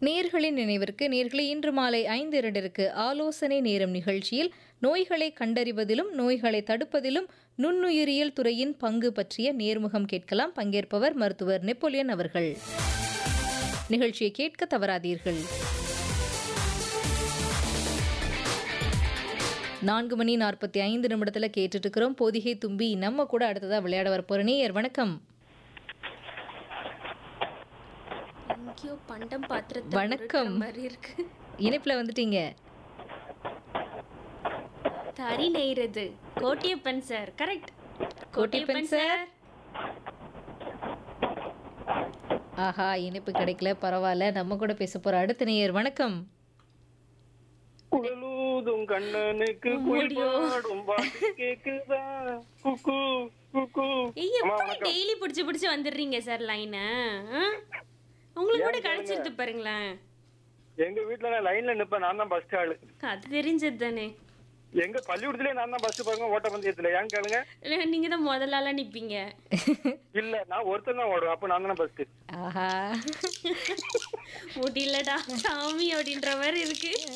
நேர்களின் நினைவிற்கு நேர்களை இன்று மாலை ஐந்து இரண்டிற்கு ஆலோசனை நேரம் நிகழ்ச்சியில் நோய்களை கண்டறிவதிலும் நோய்களை தடுப்பதிலும் நுண்ணுயிரியல் துறையின் பங்கு பற்றிய நேர்முகம் கேட்கலாம் பங்கேற்பவர் மருத்துவர் நெப்போலியன் அவர்கள் நிகழ்ச்சியை கேட்க தவறாதீர்கள் நான்கு மணி நாற்பத்தி ஐந்து நிமிடத்துல கேட்டுட்டு இருக்கிறோம் பொதிகை தும்பி நம்ம கூட அடுத்ததா விளையாட வரப்போற நேயர் வணக்கம் எங்கேயோ பண்டம் பாத்திரத்தை வணக்கம். உருட்டுற மாதிரி இருக்கு இணைப்புல வந்துட்டீங்க தறி நெய்றது Kottiyappan sir correct Kottiyappan sir. ஆஹா இணைப்பு கிடைக்கல பரவாயில்ல நம்ம கூட பேச போற அடுத்த நேயர் வணக்கம் குழலூதும் கண்ணனுக்கு குயில் பாடும் பாட்டு கேக்குதா குக்கு குக்கு ஏய் எப்படி டெய்லி புடிச்சு புடிச்சு வந்துடுறீங்க சார் லைன உங்களுக்கு கூட கிடைச்சிருது பாருங்களேன் எங்க வீட்டுல நான் லைன்ல நிப்பேன் நான் தான் பஸ் ஆளு அது தெரிஞ்சது தானே எங்க பள்ளிக்கூடத்துலயே நான் தான் பஸ் பாருங்க ஓட்ட பந்தயத்துல ஏன் கேளுங்க நீங்க தான் முதலால நிப்பீங்க இல்ல நான் ஒருத்தன் தான் ஓடுவேன் அப்ப நான் தானே பஸ் ஆஹா முடியலடா சாமி அப்படின்ற மாதிரி இருக்கு